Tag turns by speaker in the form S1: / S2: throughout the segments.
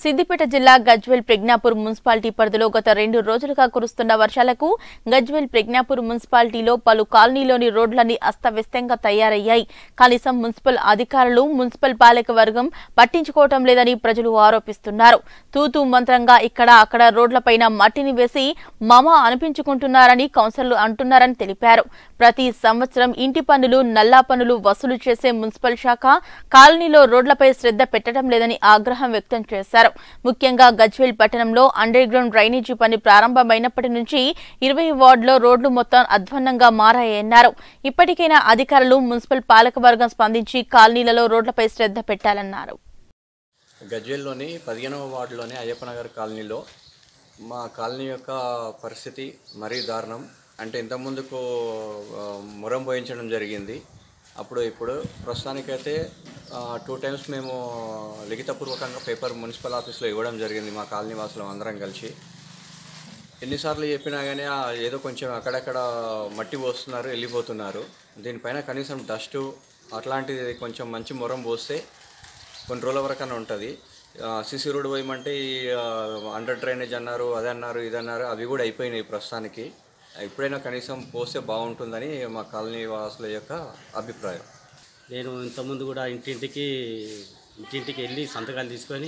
S1: సిద్దిపేట జిల్లా గజ్వెల్ ప్రజ్ఞాపూర్ మున్సిపాలిటీ పరిధిలో గత రెండు రోజులుగా కురుస్తున్న వర్షాలకు గజ్వెల్ ప్రజ్ఞాపూర్ మున్సిపాలిటీలో పలు కాలనీలోని రోడ్లన్నీ అస్తవ్యస్తంగా తయారయ్యాయి కనీసం మున్సిపల్ అధికారులు మున్సిపల్ పాలక వర్గం పట్టించుకోవటం లేదని ప్రజలు ఆరోపిస్తున్నారు తూతూ మంత్రంగా ఇక్కడ అక్కడ రోడ్లపైన మట్టిని వేసి మమ అనిపించుకుంటున్నారని కౌన్సిలర్లు అంటున్నారని తెలిపారు ప్రతి సంవత్సరం ఇంటి పన్నులు నల్లా పన్నులు వసూలు చేసే మున్సిపల్ శాఖ కాలనీలో రోడ్లపై శ్రద్ధ పెట్టడం లేదని ఆగ్రహం వ్యక్తం చేశారు ముఖ్యంగా గజ్వేల్ పట్టణంలో అండర్ గ్రౌండ్ డ్రైనేజీ పని ప్రారంభమైనప్పటి నుంచి ఇరవై వార్డులో రోడ్లు మొత్తం అధ్వాన్నంగా మారాయన్నారు ఇప్పటికైనా అధికారులు మున్సిపల్ పాలకవర్గం స్పందించి కాలనీలలో రోడ్లపై శ్రద్ధ పెట్టాలన్నారు
S2: గజ్వేల్లోని పదిహేనవ వార్డులోని అయ్యప్పనగర్ కాలనీలో మా కాలనీ యొక్క పరిస్థితి మరీ దారుణం అంటే ఇంతకుముందుకు ఆ, మురం పోయించడం జరిగింది అప్పుడు ఇప్పుడు ప్రస్తుతానికైతే టూ టైమ్స్ మేము లిఖితపూర్వకంగా పేపర్ మున్సిపల్ ఆఫీస్లో ఇవ్వడం జరిగింది మా కాలనీ వాసులు అందరం కలిసి ఎన్నిసార్లు చెప్పినా కానీ ఆ ఏదో కొంచెం అక్కడక్కడ మట్టి పోస్తున్నారు వెళ్ళిపోతున్నారు దీనిపైన కనీసం డస్టు అట్లాంటిది కొంచెం మంచి మొరం పోస్తే కొన్ని రోజుల వరకన్నా ఉంటుంది సిసి రోడ్ పోయమంటే ఈ అండర్ డ్రైనేజ్ అన్నారు అది అన్నారు ఇది అన్నారు అవి కూడా అయిపోయినాయి ప్రస్తుతానికి ఎప్పుడైనా కనీసం పోస్తే బాగుంటుందని మా కాలనీ వాసుల యొక్క అభిప్రాయం
S3: నేను ఇంతకుముందు కూడా ఇంటింటికి ఇంటింటికి వెళ్ళి సంతకాలు తీసుకొని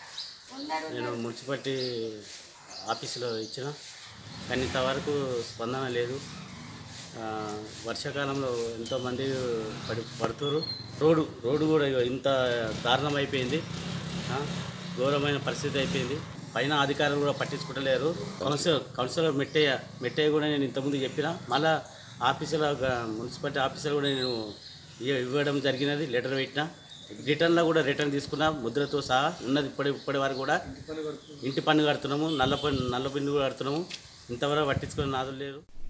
S3: నేను మున్సిపాలిటీ ఆఫీసులో ఇచ్చిన కానీ ఇంతవరకు స్పందన లేదు ఆ, వర్షాకాలంలో ఎంతోమంది పడి పడుతురు రోడ్డు రోడ్డు కూడా ఇగో ఇంత దారుణం అయిపోయింది ఆ, ఘోరమైన పరిస్థితి అయిపోయింది పైన అధికారులు కూడా పట్టించుకుంటలేరు కౌన్సిలర్ కౌన్సిలర్ మెట్టయ్య మెట్టయ్య కూడా నేను ఇంతకుముందు చెప్పిన మళ్ళా ఆఫీసులో మున్సిపాలిటీ ఆఫీసర్ కూడా నేను ఇ- ఇవ్వడం జరిగినది లెటర్ పెట్టిన రిటర్న్లో కూడా రిటర్న్ తీసుకున్నా ముద్రతో సహా ఉన్నది ఇప్పటి ఇప్పటి వరకు కూడా ఇంటి పన్ను కడుతున్నాము నల్ల పన్ను నల్ల పన్ను కూడా కడుతున్నాము ఇంతవరకు పట్టించుకునే నాదులు లేరు